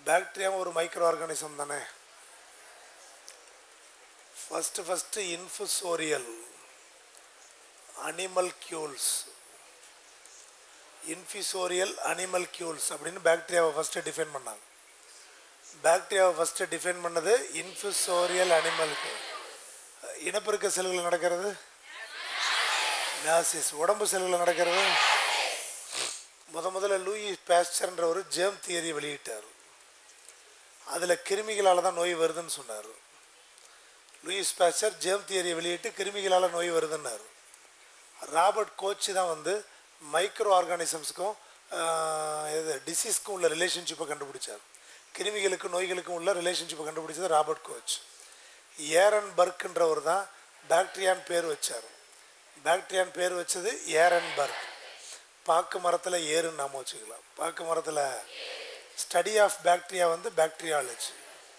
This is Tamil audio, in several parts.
பாக்டீரியாவும் ஒரு மைக்ரோ ஆர்கானிசம் தானே first first infusorial animalcules infusorial animalcules அப்படின்னு பாக்டீரியாவை ஃபஸ்ட்டு டிஃபைன் பண்ணாங்க பாக்டீரியாவை ஃபஸ்ட்டு டிஃபைன் பண்ணது இன்ஃபிசோரியல் அனிமல் இனப்பெருக்க செல்கள் நடக்கிறது மியாசிஸ் உடம்பு செல்களில் நடக்கிறது முத முதல்ல லூயி பேஸ்டர்ன்ற ஒரு ஜேம் தியரி வெளியிட்டார் அதில் கிருமிகளால் தான் நோய் வருதுன்னு சொன்னார் லூயிஸ் பேஸ்டர் ஜேம் தியரியை வெளியிட்டு கிருமிகளால் நோய் வருதுன்னாரு ராபர்ட் கோச் தான் வந்து மைக்ரோ ஆர்கானிசம்ஸுக்கும் இது டிசீஸ்க்கும் உள்ள ரிலேஷன்ஷிப்பை கண்டுபிடிச்சார் கிருமிகளுக்கும் நோய்களுக்கும் உள்ள ரிலேஷன்ஷிப்பை கண்டுபிடிச்சது ராபர்ட் கோச் ஏரன் பர்க்ன்றவர் தான் பாக்டீரியான்னு பேர் வச்சார் பாக்டீரியான்னு பேர் வச்சது ஏரன் பர்க் பாக்கு மரத்தில் ஏறுன்னு நாம வச்சுக்கலாம் பாக்கு மரத்தில் ஸ்டடி ஆஃப் பாக்டீரியா வந்து bacteriology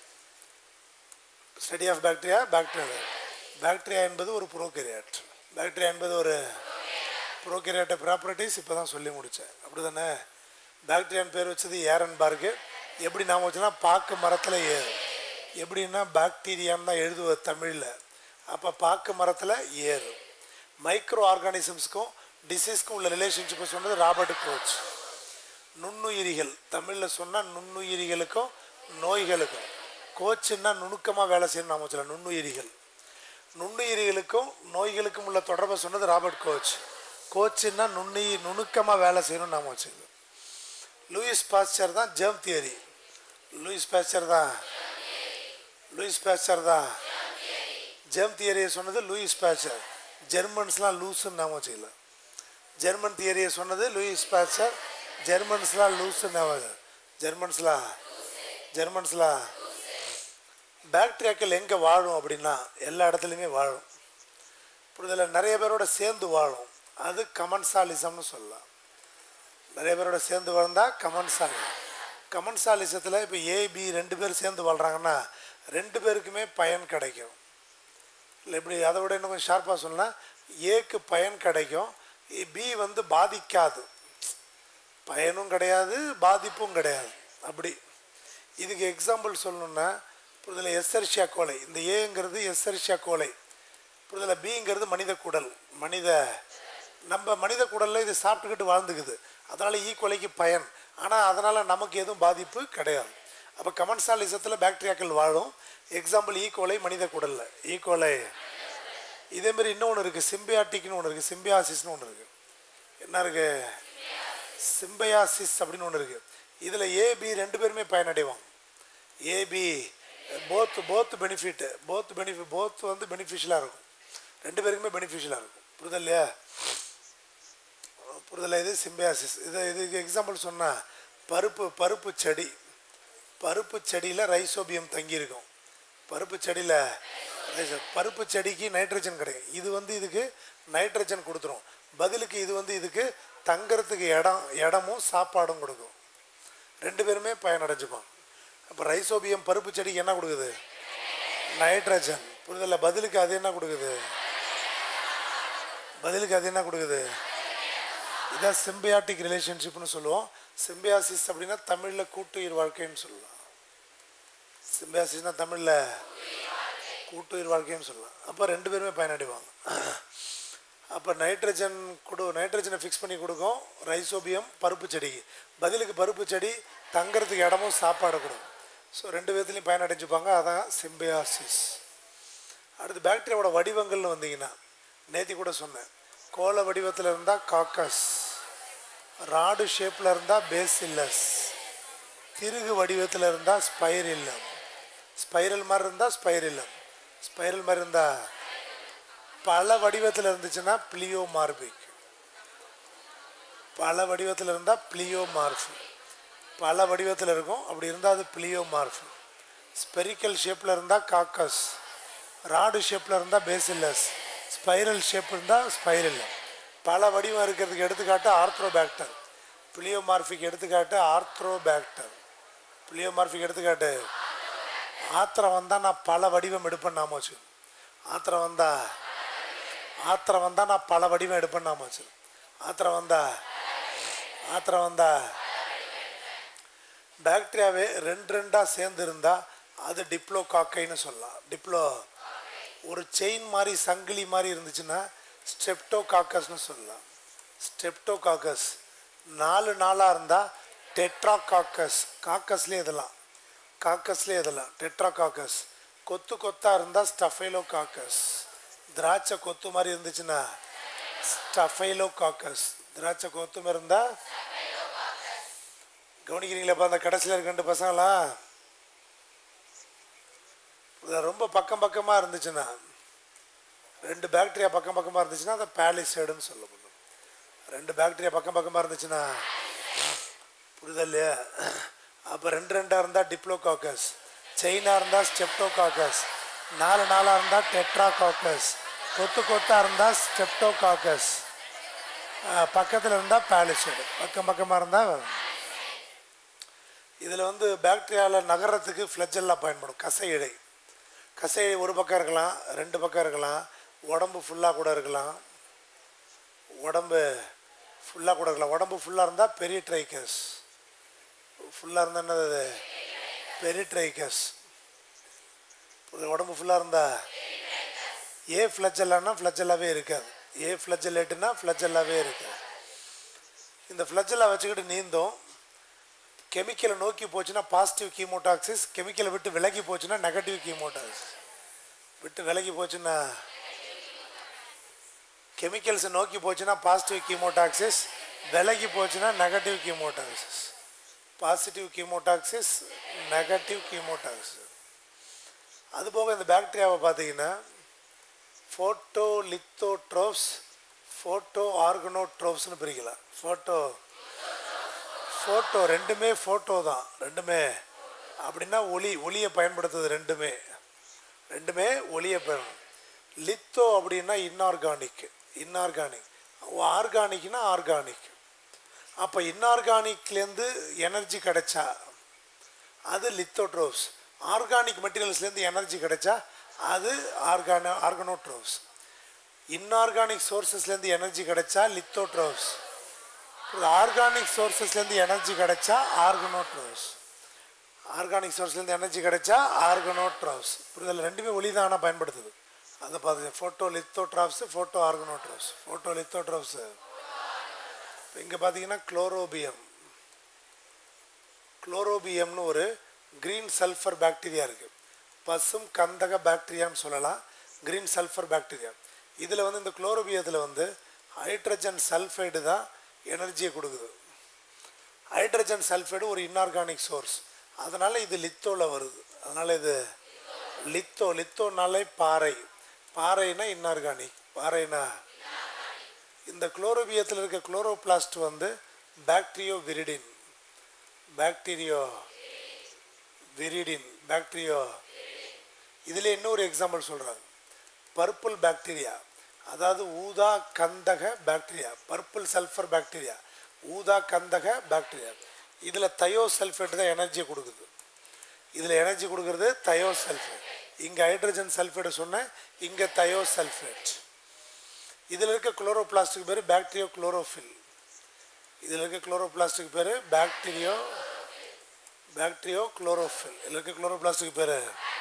study of bacteria bacteria bacteria என்பது ஒரு ப்ரோகேரியாட் பாக்டீரியா என்பது ஒரு ப்ரோகேரியாட்ட ப்ராப்பர்ட்டிஸ் இப்போ தான் சொல்லி முடித்தேன் அப்படி தானே பாக்டீரியான்னு பேர் வச்சது ஏரன் பார்க்கு எப்படி நாம வச்சோன்னா பாக்கு மரத்தில் ஏறும் எப்படின்னா பாக்டீரியான்னு தான் எழுதுவது தமிழில் அப்போ பாக்கு மரத்தில் ஏறும் மைக்ரோ ஆர்கானிசம்ஸ்க்கும் டிசீஸ்க்கும் உள்ள ரிலேஷன்ஷிப்பை சொன்னது ராபர்ட் கோச் நுண்ணுயிரிகள் தமிழில் சொன்னால் நுண்ணுயிரிகளுக்கும் நோய்களுக்கும் கோச்சுன்னா நுணுக்கமாக வேலை செய்யணும் நாம சொல்லலாம் நுண்ணுயிரிகள் நுண்ணுயிரிகளுக்கும் நோய்களுக்கும் உள்ள தொடர்பை சொன்னது ராபர்ட் கோச் கோச்சுன்னா நுண்ணுயி நுணுக்கமாக வேலை செய்யணும்னு நாம வச்சுக்கணும் லூயிஸ் பாஸ்டர் தான் ஜெர்ம் தியரி லூயிஸ் பாஸ்டர் தான் லூயிஸ் பாஸ்டர் தான் ஜெர்ம் தியரியை சொன்னது லூயிஸ் பாஸ்டர் ஜெர்மன்ஸ்லாம் லூஸுன்னு நாம வச்சுக்கலாம் ஜெர்மன் தியரியை சொன்னது லூயிஸ் பாஸ்டர் ஜெர்மன்ஸ்லாம் லூஸுன்னு நாம ஜெர்மன்ஸ்லாம் ஜெர்மன்ஸ்லாம் பாக்டீரியாக்கள் எங்கே வாழும் அப்படின்னா எல்லா இடத்துலையுமே வாழும் புரிதல் நிறைய பேரோட சேர்ந்து வாழும் அது கமன்சாலிசம்னு சொல்லலாம் நிறைய பேரோட சேர்ந்து வாழ்ந்தா கமன்சாலி கமன்சாலிசத்தில் இப்போ ஏபி ரெண்டு பேர் சேர்ந்து வாழ்கிறாங்கன்னா ரெண்டு பேருக்குமே பயன் கிடைக்கும் இல்லை இப்படி அதை விட இன்னும் கொஞ்சம் ஷார்ப்பாக சொன்னால் ஏக்கு பயன் கிடைக்கும் பி வந்து பாதிக்காது பயனும் கிடையாது பாதிப்பும் கிடையாது அப்படி இதுக்கு எக்ஸாம்பிள் சொல்லணுன்னா புரிதல எஸ்எர்ஷியா கோலை இந்த ஏங்கிறது எஸ்எர்ஷியா கோலை புரிதல பிங்கிறது மனித குடல் மனித நம்ம மனித குடலில் இது சாப்பிட்டுக்கிட்டு வாழ்ந்துக்குது அதனால் ஈ கொலைக்கு பயன் ஆனால் அதனால் நமக்கு எதுவும் பாதிப்பு கிடையாது அப்போ கமன்சாலிசத்தில் பாக்டீரியாக்கள் வாழும் எக்ஸாம்பிள் ஈ கோலை மனித குடலில் ஈ கோலை இதேமாரி இன்னொன்று இருக்குது சிம்பியாட்டிக்னு ஒன்று இருக்குது சிம்பியாசிஸ்னு ஒன்று இருக்குது என்ன இருக்குது சிம்பயாசிஸ் அப்படின்னு ஒன்று இருக்குது இதில் ஏபி ரெண்டு பேருமே பயனடைவாங்க A B both both benefit both benefit both வந்து பெனிஃபிஷியலாக இருக்கும் ரெண்டு பேருக்குமே பெனிஃபிஷியலாக இருக்கும் புரிதல் இல்லையா புரிதல் இது சிம்பியாசிஸ் இது இதுக்கு எக்ஸாம்பிள் சொன்னால் பருப்பு பருப்பு செடி பருப்பு செடியில் ரைசோபியம் தங்கியிருக்கும் பருப்பு செடியில் ரைசோ- பருப்பு செடிக்கு நைட்ரஜன் கிடைக்கும் இது வந்து இதுக்கு நைட்ரஜன் கொடுத்துரும் பதிலுக்கு இது வந்து இதுக்கு தங்கறதுக்கு இடம் இடமும் சாப்பாடும் கொடுக்கும் ரெண்டு பேருமே பயனடைஞ்சுப்பாங்க அப்போ ரைசோபியம் பருப்பு செடிக்கு என்ன கொடுக்குது நைட்ரஜன் புரிதல்ல பதிலுக்கு அது என்ன கொடுக்குது பதிலுக்கு அது என்ன கொடுக்குது இதான் சிம்பியாட்டிக் ரிலேஷன்ஷிப்னு சொல்லுவோம் சிம்பியாசிஸ் அப்படின்னா தமிழில் கூட்டுயிர் வாழ்க்கைன்னு சொல்லலாம் சிம்பியாசிஸ்னா தமிழில் கூட்டுயிர் வாழ்க்கைன்னு சொல்லலாம் அப்போ ரெண்டு பேருமே பயனடைவாங்க அப்போ நைட்ரஜன் கொடு நைட்ரஜனை ஃபிக்ஸ் பண்ணி கொடுக்கும் ரைசோபியம் பருப்பு செடிக்கு பதிலுக்கு பருப்பு செடி தங்கறதுக்கு இடமும் சாப்பாடு கொடுக்கும் ஸோ ரெண்டு விதத்துலையும் பயனடைஞ்சுப்பாங்க அதான் சிம்பியாசிஸ் அடுத்து பாக்டீரியாவோட வடிவங்கள்னு வந்தீங்கன்னா நேத்தி கூட சொன்னேன் கோல வடிவத்தில் இருந்தால் காக்கஸ் ராடு ஷேப்பில் இருந்தால் பேசில்லஸ் திருகு வடிவத்தில் இருந்தால் ஸ்பைரில்லம் ஸ்பைரல் மாதிரி இருந்தால் ஸ்பைரில்லம் ஸ்பைரல் மாதிரி இருந்தால் பல வடிவத்தில் இருந்துச்சுன்னா பிளியோ மார்பிக் பல வடிவத்தில் இருந்தால் பிளியோ மார்ஃபு பல வடிவத்தில் இருக்கும் அப்படி இருந்தால் அது பிளியோ மார்ஃபு ஸ்பெரிக்கல் ஷேப்பில் இருந்தால் காக்கஸ் ராடு ஷேப்பில் இருந்தால் பேசில்லஸ் ஸ்பைரல் ஷேப் இருந்தால் ஸ்பைரல்லம் பல வடிவம் இருக்கிறதுக்கு எடுத்துக்காட்டு ஆர்த்ரோபாக்டர் பிளியோமார்பிக் எடுத்துக்காட்டு ஆர்த்ரோபாக்டர் பிளியோமார்பிக் எடுத்துக்காட்டு ஆத்திரம் வந்தால் நான் பல வடிவம் எடுப்பேன் நாம வச்சு ஆத்திரம் வந்தா ஆத்திரம் வந்தால் நான் பல வடிவம் எடுப்பேன் நாம வச்சு ஆத்திரம் வந்தா ஆத்திரம் வந்தா பாக்டீரியாவே ரெண்டு ரெண்டாக சேர்ந்து இருந்தால் அது டிப்ளோ காக்கைன்னு சொல்லலாம் டிப்ளோ ஒரு செயின் மாதிரி சங்கிலி மாதிரி இருந்துச்சுன்னா ஸ்டெப்டோ காக்கஸ்னு சொல்லலாம் ஸ்டெப்டோ காக்கஸ் நாலு நாளாக இருந்தால் டெட்ரா காக்கஸ் காக்கஸ்லேயே இதெல்லாம் காக்கஸ்லேயே இதெல்லாம் டெட்ரா காக்கஸ் கொத்து கொத்தாக இருந்தால் ஸ்டஃபைலோ காக்கஸ் திராட்சை கொத்து மாதிரி இருந்துச்சுன்னா ஸ்டஃபைலோ காக்கஸ் திராட்சை கொத்து மாதிரி இருந்தால் கவனிக்கிறீங்களாப்பா அந்த கடைசியில் இருக்க ரெண்டு பசங்களா இது ரொம்ப பக்கம் பக்கமாக இருந்துச்சுன்னா ரெண்டு பாக்டீரியா பக்கம் பக்கமாக இருந்துச்சுன்னா அதை பேலிசைடுன்னு சொல்ல முடியும் ரெண்டு பாக்டீரியா பக்கம் பக்கமாக இருந்துச்சுன்னா புரியுதா இல்லையா அப்போ ரெண்டு ரெண்டாக இருந்தால் டிப்ளோகாக்கஸ் செயினாக இருந்தால் ஸ்டெப்டோகாக்கஸ் நாலு நாளாக இருந்தால் டெட்ராகாக்கஸ் கொத்து கொத்தாக இருந்தால் ஸ்டெப்டோகாக்கஸ் பக்கத்தில் இருந்தால் பேலிசைடு பக்கம் பக்கமாக இருந்தால் இதில் வந்து பாக்டீரியாவில் நகரத்துக்கு ஃப்ளஜெல்லாம் பயன்படும் கசையிடை கசையிடை ஒரு பக்கம் இருக்கலாம் ரெண்டு பக்கம் இருக்கலாம் உடம்பு ஃபுல்லாக கூட இருக்கலாம் உடம்பு ஃபுல்லாக கூட இருக்கலாம் உடம்பு ஃபுல்லாக இருந்தால் பெரிய ட்ரைக்கஸ் ஃபுல்லாக இருந்தால் என்னது அது பெரிய ட்ரைக்கஸ் உடம்பு ஃபுல்லாக இருந்தா ஏ ஃப்ளஜெல்லானா ஃப்ளஜெல்லாவே இருக்காது ஏ ஃப்ளஜெல்லேட்டுனா ஃப்ளஜெல்லாவே இருக்காது இந்த ஃப்ளஜெல்லா வச்சுக்கிட்டு நீந்தும் கெமிக்கலை நோக்கி போச்சுன்னா பாசிட்டிவ் கீமோடாக்சிஸ் கெமிக்கலை விட்டு விலகி போச்சுன்னா நெகட்டிவ் கீமோடாக்சிஸ் விட்டு விலகி போச்சுன்னா கெமிக்கல்ஸை நோக்கி போச்சுன்னா பாசிட்டிவ் கீமோடாக்சிஸ் விலகி போச்சுன்னா negative chemotaxis positive chemotaxis negative chemotaxis அதுபோக இந்த பாக்டீரியாவை பார்த்தீங்கன்னா ஃபோட்டோ லித்தோட்ரோப்ஸ் ஃபோட்டோ ஆர்கனோட்ரோப்ஸ்னு பிரிக்கலாம் ஃபோட்டோ ஃபோட்டோ ரெண்டுமே ஃபோட்டோ தான் ரெண்டுமே அப்படின்னா ஒளி ஒளியை பயன்படுத்துது ரெண்டுமே ரெண்டுமே ஒளியை பயன் லித்தோ அப்படின்னா இன்ஆர்கானிக் இன்ஆர்கானிக் ஆர்கானிக்னா ஆர்கானிக் அப்போ இன்ஆர்கானிக்லேருந்து எனர்ஜி கிடைச்சா அது லித்தோட்ரோப்ஸ் ஆர்கானிக் மெட்டீரியல்ஸ்லேருந்து எனர்ஜி கிடைச்சா அது ஆர்கானோ ஆர்கனோட்ரோப்ஸ் இன்ஆர்கானிக் சோர்சஸ்லேருந்து எனர்ஜி கிடைச்சா லித்தோட்ரோப்ஸ் ஆர்கானிக் சோர்சஸ்லேருந்து எனர்ஜி கிடைச்சா ஆர்கனோட்ரோஸ் ஆர்கானிக் சோர்ஸ்லேருந்து எனர்ஜி கிடைச்சா ஆர்கனோட்ரோஸ் இதில் ரெண்டுமே ஒளி தான் ஆனால் பயன்படுத்துது அதை பார்த்து photolithotrophs photoorganotrophs photolithotrophs இப்போ இங்கே பார்த்தீங்கன்னா குளோரோபியம் குளோரோபியம்னு ஒரு க்ரீன் சல்ஃபர் பாக்டீரியா இருக்குது பசும் கந்தக பாக்டீரியான்னு சொல்லலாம் க்ரீன் சல்ஃபர் பாக்டீரியா இதில் வந்து இந்த குளோரோபியத்தில் வந்து ஹைட்ரஜன் சல்ஃபைடு தான் எனர்ஜியை கொடுக்குது ஹைட்ரஜன் சல்ஃபைடு ஒரு இன்ஆர்கானிக் சோர்ஸ் அதனால் இது லித்தோவில் வருது அதனால் இது லித்தோ லித்தோனாலே பாறை பாறைனா இன்ஆர்கானிக் பாறைனா இந்த குளோரோபியத்தில் இருக்க குளோரோபிளாஸ்ட் வந்து பாக்டீரியோ விரிடின் பாக்டீரியோ விரிடின் பாக்டீரியோ இதில் இன்னொரு எக்ஸாம்பிள் சொல்கிறாங்க பர்பிள் பாக்டீரியா அதாவது ஊதா கந்தக பாக்டீரியா பர்பிள் சல்ஃபர் பாக்டீரியா ஊதா கந்தக பாக்டீரியா இதில் தயோ சல்ஃபேட் தான் எனர்ஜியை கொடுக்குது இதில் எனர்ஜி கொடுக்குறது தயோ சல்ஃபேட் இங்கே ஹைட்ரஜன் சல்ஃபேட் சொன்னேன் இங்கே தயோ சல்ஃபேட் இதில் இருக்க குளோரோபிளாஸ்டிக் பேர் பாக்டீரியோ குளோரோஃபில் இதில் இருக்க குளோரோபிளாஸ்டிக் பேர் பாக்டீரியோ பாக்டீரியோ குளோரோஃபில் இதில் இருக்க குளோரோபிளாஸ்டிக் பேர்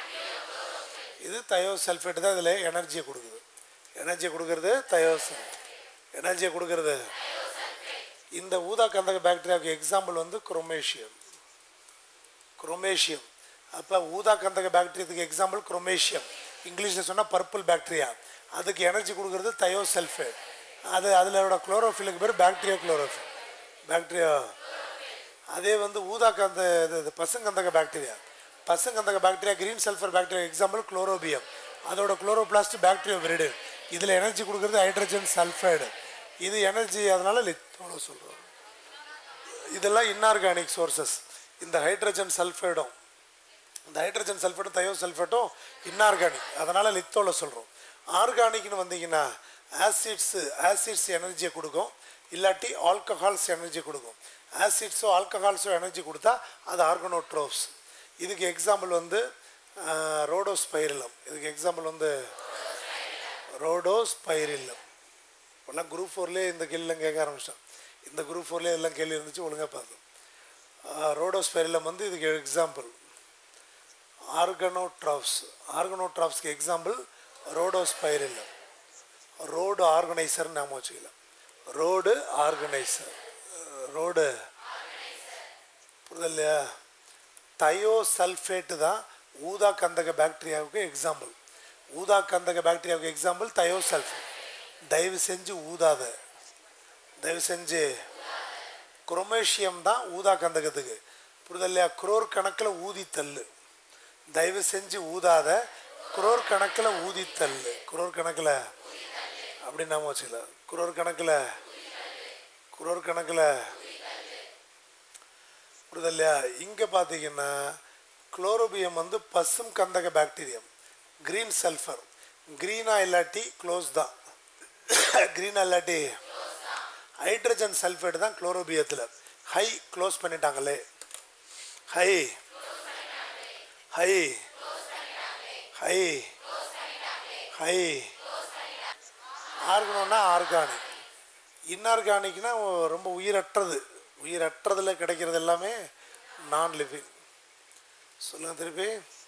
இது தயோ சல்ஃபேட் தான் இதில் எனர்ஜியை கொடுக்குது எனர்ஜியை கொடுக்கறது தயோசல் எனர்ஜியை கொடுக்கறது இந்த ஊதா கந்தக பாக்டீரியாவுக்கு எக்ஸாம்பிள் வந்து குரோமேஷியம் குரோமேஷியம் அப்போ ஊதா கந்தக பாக்டீரியத்துக்கு எக்ஸாம்பிள் குரோமேஷியம் இங்கிலீஷில் சொன்னால் பர்பிள் பாக்டீரியா அதுக்கு எனர்ஜி கொடுக்கறது தயோ சல்ஃபேட் அது அதிலோட குளோரோஃபிலுக்கு பேர் பாக்டீரியா குளோரோஃபில் பாக்டீரியா அதே வந்து ஊதா கந்த இது பசுங்கந்தக பாக்டீரியா பசுங்கந்தக bacteria green sulphur bacteria example chlorobium அதோட குளோரோபிளாஸ்ட் பாக்டீரியா விரிடு இதில் எனர்ஜி கொடுக்குறது ஹைட்ரஜன் சல்ஃபைடு இது எனர்ஜி அதனால் லித்தோட சொல்கிறோம் இதெல்லாம் இன்ஆர்கானிக் சோர்சஸ் இந்த ஹைட்ரஜன் சல்ஃபைடும் இந்த ஹைட்ரஜன் சல்ஃபேட்டும் தயோ சல்ஃபேட்டும் இன்ஆர்கானிக் அதனால் லித்தோல சொல்கிறோம் ஆர்கானிக்னு வந்தீங்கன்னா ஆசிட்ஸு ஆசிட்ஸ் எனர்ஜியை கொடுக்கும் இல்லாட்டி ஆல்கஹால்ஸ் எனர்ஜி கொடுக்கும் ஆசிட்ஸோ ஆல்கஹால்ஸோ எனர்ஜி கொடுத்தா அது ஆர்கனோட்ரோப்ஸ் இதுக்கு எக்ஸாம்பிள் வந்து ரோடோஸ்பைரிலம் இதுக்கு எக்ஸாம்பிள் வந்து ரோடோஸ்பைரிலம் இப்போல்லாம் குரூப் ஃபோர்லேயே இந்த கேள்விலாம் கேட்க ஆரம்பிச்சிட்டோம் இந்த குரூப் ஃபோர்லேயே எல்லாம் கேள்வி இருந்துச்சு ஒழுங்காக பார்த்தோம் ரோடோஸ்பெரிலம் வந்து இதுக்கு எக்ஸாம்பிள் ஆர்கனோட்ராப்ஸ் ஆர்கனோட்ராப்ஸ்க்கு எக்ஸாம்பிள் ரோடோஸ்பைரிலம் ரோடு ஆர்கனைசர் நாம வச்சுக்கலாம் ரோடு ஆர்கனைசர் ரோடு புரியுது இல்லையா தயோ சல்ஃபேட்டு தான் ஊதா கந்தக பாக்டீரியாவுக்கு எக்ஸாம்பிள் ஊதா கந்தக பாக்டீரியாவுக்கு எக்ஸாம்பிள் தயோ சல்ஃபேட் தயவு செஞ்சு ஊதாத தயவு செஞ்சு குரோமேஷியம் தான் ஊதா கந்தகத்துக்கு புரியுது இல்லையா குரோர் கணக்கில் ஊதி தள்ளு தயவு செஞ்சு ஊதாத குரோர் கணக்கில் ஊதி தள்ளு குரோர் கணக்கில் அப்படி நாம வச்சுக்கலாம் குரோர் கணக்கில் குரோர் கணக்கில் புரியுது இல்லையா இங்கே பார்த்தீங்கன்னா குளோரோபியம் வந்து பசும் கந்தக பாக்டீரியம் கிரீன் சல்ஃபர் க்ரீனா இல்லாட்டி க்ளோஸ் தான் க்ரீனா இல்லாட்டி ஹைட்ரஜன் சல்ஃபேட் தான் குளோரோபியத்தில் ஹை க்ளோஸ் பண்ணிட்டாங்களே ஹை ஹை ஹை ஹை ஆர்கனோன்னா ஆர்கானிக் இன்ஆர்கானிக்னா ரொம்ப உயிரற்றது உயிரற்றதுல கிடைக்கிறது எல்லாமே நான் லிவிங் சொல்லுங்க திருப்பி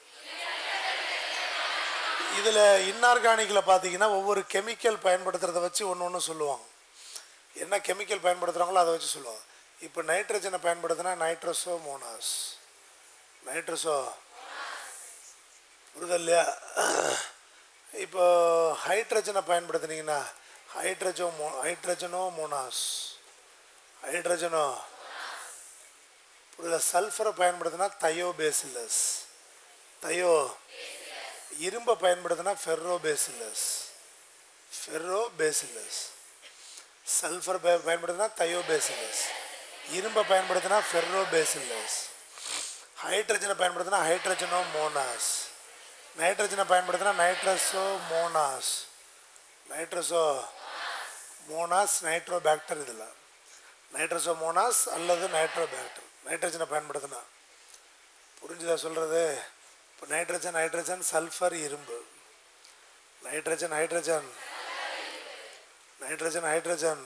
இதில் இன்ஆர்கானிக்கில் பார்த்தீங்கன்னா ஒவ்வொரு கெமிக்கல் பயன்படுத்துறத வச்சு ஒன்று ஒன்று சொல்லுவாங்க என்ன கெமிக்கல் பயன்படுத்துகிறாங்களோ அதை வச்சு சொல்லுவாங்க இப்போ நைட்ரஜனை பயன்படுத்தினா நைட்ரஸோ மோனாஸ் நைட்ரஸோ புரியுது இல்லையா இப்போ ஹைட்ரஜனை பயன்படுத்துனீங்கன்னா ஹைட்ரஜோ மோ ஹைட்ரஜனோ மோனாஸ் ஹைட்ரஜனோ புரியுதா சல்ஃபரை பயன்படுத்தினா தயோ பேசிலஸ் தயோ இரும்பை பயன்படுத்தினா ferrobacillus ferrobacillus sulphur பய பயன்படுத்தினா தயோ பேசிலஸ் இரும்பை பயன்படுத்தினா ஃபெர்ரோ பேசிலஸ் ஹைட்ரஜனை பயன்படுத்தினா ஹைட்ரஜனோ மோனாஸ் நைட்ரஜனை பயன்படுத்தினா nitrosomonas nitrosomonas nitrobacter இதில் நைட்ரஸோ மோனாஸ் அல்லது நைட்ரோ பாக்டர் நைட்ரஜனை பயன்படுத்தினா புரிஞ்சுதா சொல்கிறது இப்போ நைட்ரஜன் ஹைட்ரஜன் சல்ஃபர் இரும்பு நைட்ரஜன் ஹைட்ரஜன் நைட்ரஜன் ஹைட்ரஜன்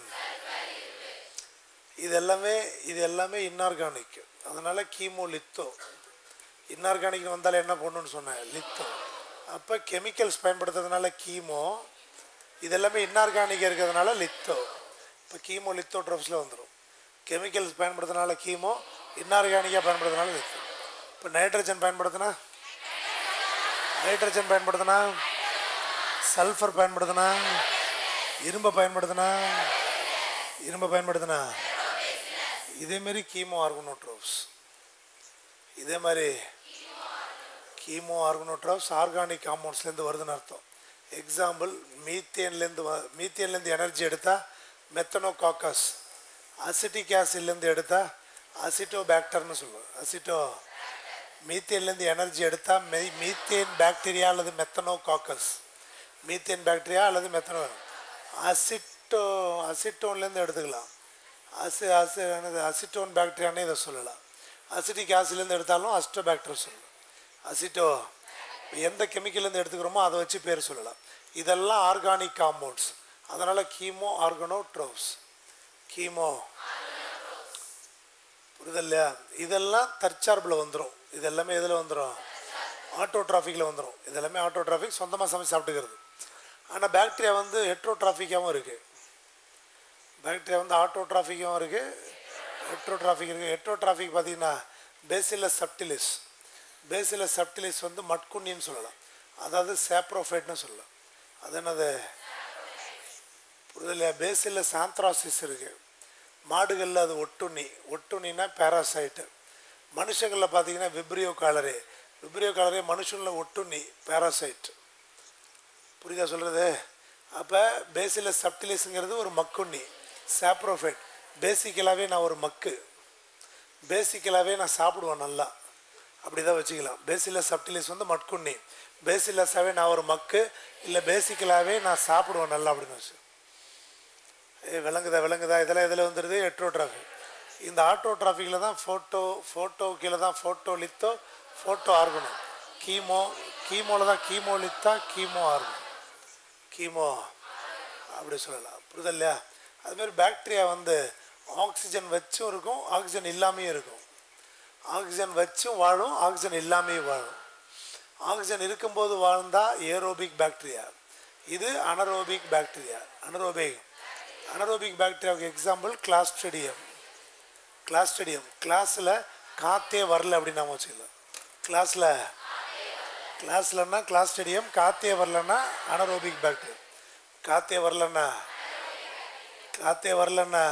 இது எல்லாமே இது எல்லாமே இன்ஆர்கானிக் அதனால கீமோ லித்தோ இன்ஆர்கானிக் வந்தாலும் என்ன பண்ணுன்னு சொன்னேன் லித்தோ அப்போ கெமிக்கல்ஸ் பயன்படுத்துறதுனால கீமோ இதெல்லாமே இன்ஆர்கானிக் இருக்கிறதுனால லித்தோ இப்போ கீமோ லித்தோ ட்ரப்ஸில் வந்துடும் கெமிக்கல்ஸ் பயன்படுத்துறதுனால கீமோ இன்ஆர்கானிக்காக பயன்படுத்துறதுனால லித்தோ இப்போ நைட்ரஜன் பயன்படுத்தினா நைட்ரஜன் பயன்படுத்தினா சல்ஃபர் பயன்படுத்தினா இரும்பை பயன்படுத்தினா இரும்பை பயன்படுத்தினா இதேமாரி கீமோ ஆர்கனோட்ரோப்ஸ் இதே மாதிரி கீமோ ஆர்கனோட்ராப்ஸ் ஆர்கானிக் காம்பவுண்ட்ஸ்லேருந்து வருதுன்னு அர்த்தம் எக்ஸாம்பிள் மீத்தேன்லேருந்து வ மீத்தேன்லேருந்து எனர்ஜி எடுத்தால் மெத்தனோகாக்கஸ் அசிட்டிக் ஆசிட்லேருந்து எடுத்தால் அசிட்டோ பேக்டர்னு சொல்லுவோம் அசிட்டோ மீத்தேன்லேருந்து எனர்ஜி எடுத்தால் மெய் மீத்தேன் பாக்டீரியா அல்லது மெத்தனோகாக்கஸ் மீத்தேன் பாக்டீரியா அல்லது மெத்தனோ அசிட்டோ அசிட்டோன்லேருந்து எடுத்துக்கலாம் அசி அசி என்னது அசிட்டோன் பாக்டீரியானே இதை சொல்லலாம் அசிட்டிக் ஆசிட்லேருந்து எடுத்தாலும் அஸ்டோபாக்டர் சொல்லலாம் அசிட்டோ எந்த கெமிக்கல்லேருந்து எடுத்துக்கிறோமோ அதை வச்சு பேர் சொல்லலாம் இதெல்லாம் ஆர்கானிக் காம்பவுண்ட்ஸ் அதனால் கீமோ ஆர்கனோட்ரோப்ஸ் கீமோ புரியுது இல்லையா இதெல்லாம் தற்சார்பில் வந்துடும் இது எல்லாமே எதில் வந்துடும் ஆட்டோ டிராஃபிக்கில் வந்துடும் இதெல்லாமே ஆட்டோ டிராஃபிக் சொந்தமாக சமைச்சு சாப்பிட்டுக்கிறது ஆனால் பாக்டீரியா வந்து ஹெட்ரோ டிராஃபிக்காகவும் இருக்குது பாக்டீரியா வந்து ஆட்டோ டிராஃபிக்கும் இருக்குது ஹெட்ரோ டிராஃபிக் இருக்குது ஹெட்ரோ டிராஃபிக் பார்த்தீங்கன்னா பேசிலஸ் சப்டிலிஸ் பேசிலஸ் சப்டிலிஸ் வந்து மட்குண்ணின்னு சொல்லலாம் அதாவது சேப்ரோஃபைட்னு சொல்லலாம் அது என்னது புரிதலையா பேசிலஸ் ஆந்த்ராசிஸ் இருக்குது மாடுகளில் அது ஒட்டுண்ணி ஒட்டுண்ணினா பேராசைட்டு மனுஷங்களில் பார்த்தீங்கன்னா விப்ரியோ காலரே விப்ரியோ காலரே மனுஷனில் ஒட்டுண்ணி பேராசைட் புரியுதா சொல்கிறது அப்போ பேசிலஸ் சப்டிலிஸுங்கிறது ஒரு மக்குண்ணி சாப்ரோஃபைட் பேசிக்கலாகவே நான் ஒரு மக்கு பேசிக்கலாகவே நான் சாப்பிடுவேன் நல்லா அப்படி தான் வச்சுக்கலாம் பேசிலஸ் சப்டிலிஸ் வந்து மட்குண்ணி பேசிலஸாகவே நான் ஒரு மக்கு இல்லை பேசிக்கலாகவே நான் சாப்பிடுவேன் நல்லா அப்படின்னு வச்சு ஏ விளங்குதா விளங்குதா இதெல்லாம் இதில் வந்துடுது எட்ரோ டிராஃபிக் இந்த ஆட்டோ டிராஃபிக்கில் தான் ஃபோட்டோ ஃபோட்டோ கீழே தான் ஃபோட்டோ லித்தோ ஃபோட்டோ ஆர்கனும் கீமோ கீமோவில் தான் chemo litho chemo organ chemo அப்படி சொல்லலாம் புரியுதா இல்லையா அதுமாரி பாக்டீரியா வந்து ஆக்சிஜன் வச்சும் இருக்கும் ஆக்சிஜன் இல்லாமையும் இருக்கும் ஆக்சிஜன் வச்சும் வாழும் ஆக்சிஜன் இல்லாமையும் வாழும் ஆக்சிஜன் இருக்கும்போது வாழ்ந்தால் ஏரோபிக் பாக்டீரியா இது அனரோபிக் பாக்டீரியா அனரோபிக் அனரோபிக் பாக்டீரியாவுக்கு எக்ஸாம்பிள் கிளாஸ்ட்ரிடியம் கிளாஸ்ட்ரிடியம் கிளாஸில் காற்றே வரல அப்படின்னு நாம வச்சுக்கலாம் கிளாஸில் கிளாஸ்லன்னா கிளாஸ்ட்ரிடியம் காற்றே வரலன்னா அனரோபிக் பாக்டீரியா காற்றே வரலன்னா காற்றே வரலன்னா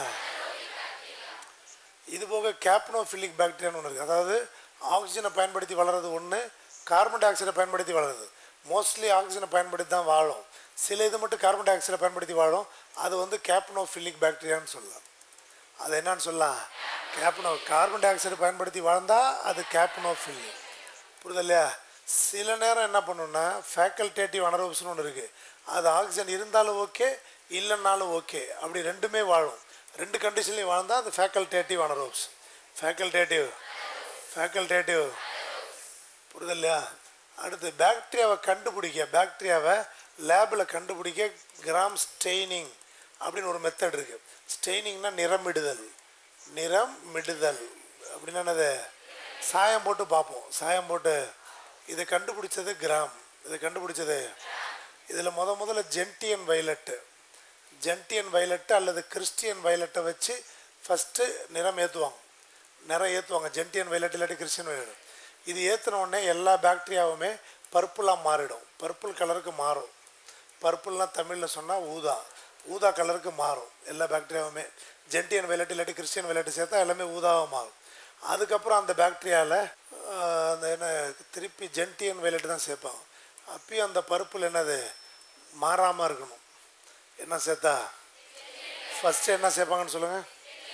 இது போக கேப்னோஃபிலிக் பாக்டீரியான்னு ஒன்று இருக்குது அதாவது ஆக்சிஜனை பயன்படுத்தி வளர்றது ஒன்று கார்பன் டை ஆக்சைடை பயன்படுத்தி வளருது மோஸ்ட்லி ஆக்சிஜனை பயன்படுத்தி தான் வாழும் சில இது மட்டும் கார்பன் டை ஆக்சைடை பயன்படுத்தி வாழும் அது வந்து கேப்னோஃபிலிக் பாக்டீரியான்னு சொல்லலாம் அது என்னன்னு சொல்லலாம் கேப்னோ கார்பன் டை ஆக்சைடை பயன்படுத்தி வாழ்ந்தால் அது கேப்னோஃபிலிக் புரியுது இல்லையா சில நேரம் என்ன பண்ணுன்னா ஃபேக்கல்டேட்டிவ் அனரோப்ஸ்னு ஒன்று இருக்குது அது ஆக்சிஜன் இருந்தாலும் ஓகே இல்லைன்னாலும் ஓகே அப்படி ரெண்டுமே வாழும் ரெண்டு கண்டிஷன்லையும் வாழ்ந்தால் அது ஃபேக்கல்டேட்டிவ் அனரோப்ஸ் ஃபேக்கல்டேட்டிவ் ஃபேக்கல்டேட்டிவ் புரியுது இல்லையா அடுத்து பாக்டீரியாவை கண்டுபிடிக்க பாக்டீரியாவை லேபில் கண்டுபிடிக்க கிராம் ஸ்டெய்னிங் அப்படின்னு ஒரு மெத்தட் இருக்குது ஸ்டெய்னிங்னா நிறமிடுதல் நிறமிடுதல் அப்படின்னா என்னது சாயம் போட்டு பார்ப்போம் சாயம் போட்டு இதை கண்டுபிடிச்சது கிராம் இதை கண்டுபிடிச்சது இதில் முத முதல்ல ஜென்டியன் வைலட்டு ஜென்டியன் வைலட்டு அல்லது கிறிஸ்டியன் வைலட்டை வச்சு ஃபஸ்ட்டு நிறம் ஏற்றுவாங்க நிறம் ஏற்றுவாங்க ஜென்டியன் வைலட் இல்லாட்டி கிறிஸ்டியன் வைலட் இது ஏற்றின உடனே எல்லா பாக்டீரியாவுமே பர்பிளாக மாறிடும் பர்பிள் கலருக்கு மாறும் பர்பிள்னால் தமிழில் சொன்னால் ஊதா ஊதா கலருக்கு மாறும் எல்லா பாக்டீரியாவுமே ஜென்டியன் வைலட் இல்லாட்டி கிறிஸ்டியன் வைலட் சேர்த்தா எல்லாமே ஊதாவாக மாறும் அதுக்கப்புறம் அந்த பாக்டீரியாவில் அந்த என்ன திருப்பி ஜென்டியன் வைலட் தான் சேர்ப்பாங்க அப்பயும் அந்த பருப்பில் என்னது மாறாமல் இருக்கணும் என்ன சேர்த்தா ஃபஸ்ட்டு என்ன சேர்ப்பாங்கன்னு சொல்லுங்கள்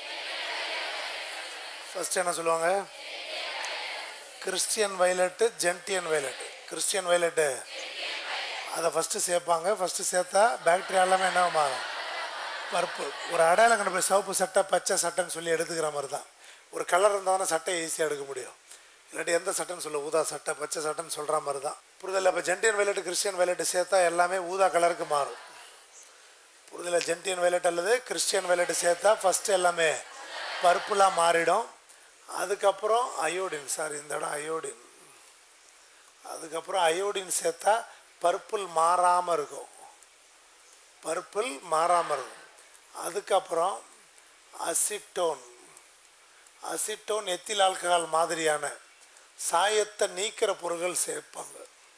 ஃபஸ்ட்டு என்ன சொல்லுவாங்க Christian violet gentian violet Christian violet அதை ஃபஸ்ட்டு சேர்ப்பாங்க ஃபஸ்ட்டு சேர்த்தா பாக்டீரியா எல்லாமே என்ன மாறும் பருப்பு ஒரு அடையாளம் கண்டு போய் சிவப்பு சட்டை பச்சை சட்டைன்னு சொல்லி எடுத்துக்கிற மாதிரி தான் ஒரு கலர் இருந்தால் தானே சட்டையை ஈஸியாக எடுக்க முடியும் இல்லாட்டி எந்த சட்டைன்னு சொல்ல ஊதா சட்டை பச்சை சட்டைன்னு சொல்கிற மாதிரி தான் புரிதல் இப்போ ஜென்டியன் வைலட்டு கிறிஸ்டியன் வைலட்டு சேர்த்தா எல்லாமே ஊதா கலருக்கு மாறும் புரிதல ஜென்டியன் வைலட் அல்லது கிறிஸ்டியன் வைலட்டு சேர்த்தா ஃபஸ்ட்டு எல்லாமே பருப்புலாம் மாறிடும் அதுக்கப்புறம் அயோடின் சாரி இந்த இடம் அயோடின் அதுக்கப்புறம் அயோடின் சேர்த்தா பர்பிள் மாறாமல் இருக்கும் பர்பிள் மாறாமல் இருக்கும் அதுக்கப்புறம் அசிட்டோன் அசிட்டோன் எத்தில் ஆல்கஹால் மாதிரியான சாயத்தை நீக்கிற பொருள்கள் சேர்ப்பாங்க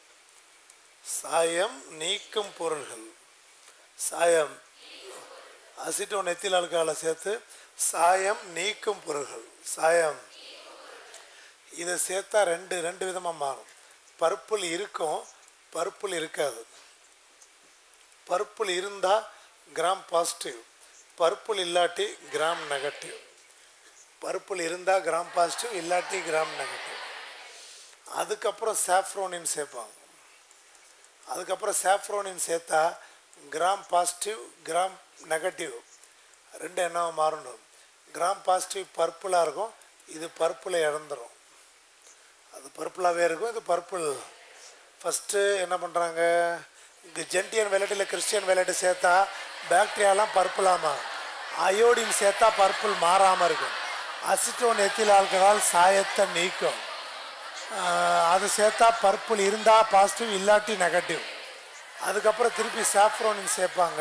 சாயம் நீக்கும் பொருள்கள் சாயம் அசிட்டோன் எத்தில் ஆல்கஹாலை சேர்த்து சாயம் நீக்கும் பொருள்கள் சாயம் இதை சேர்த்தா ரெண்டு ரெண்டு விதமாக மாறும் பருப்புள் இருக்கும் பருப்புள் இருக்காது பருப்புள் இருந்தால் கிராம் பாசிட்டிவ் பருப்புள் இல்லாட்டி கிராம் நெகட்டிவ் பருப்புள் இருந்தால் கிராம் பாசிட்டிவ் இல்லாட்டி கிராம் நெகட்டிவ் அதுக்கப்புறம் சாஃப்ரோனின் சேர்ப்பாங்க அதுக்கப்புறம் சாஃப்ரோனின் சேர்த்தா கிராம் பாசிட்டிவ் கிராம் நெகட்டிவ் ரெண்டு என்ன மாறணும் கிராம் பாசிட்டிவ் பர்பிளாக இருக்கும் இது பர்பிளை இழந்துரும் அது பர்பிளாகவே இருக்கும் இது பர்பிள் ஃபஸ்ட்டு என்ன பண்ணுறாங்க இங்கே ஜென்டியன் வெலைட்டில் கிறிஸ்டியன் வெலைட்டு சேர்த்தா பாக்டீரியாலாம் பர்பிளாமா அயோடின் சேர்த்தா பர்பிள் மாறாமல் இருக்கும் அசிட்டோன் எத்தில் ஆல்கஹால் சாயத்தை நீக்கும் ஆஹ் அது சேர்த்தா பர்பிள் இருந்தால் பாசிட்டிவ் இல்லாட்டி நெகட்டிவ் அதுக்கப்புறம் திருப்பி சாஃப்ரோனின் சேர்ப்பாங்க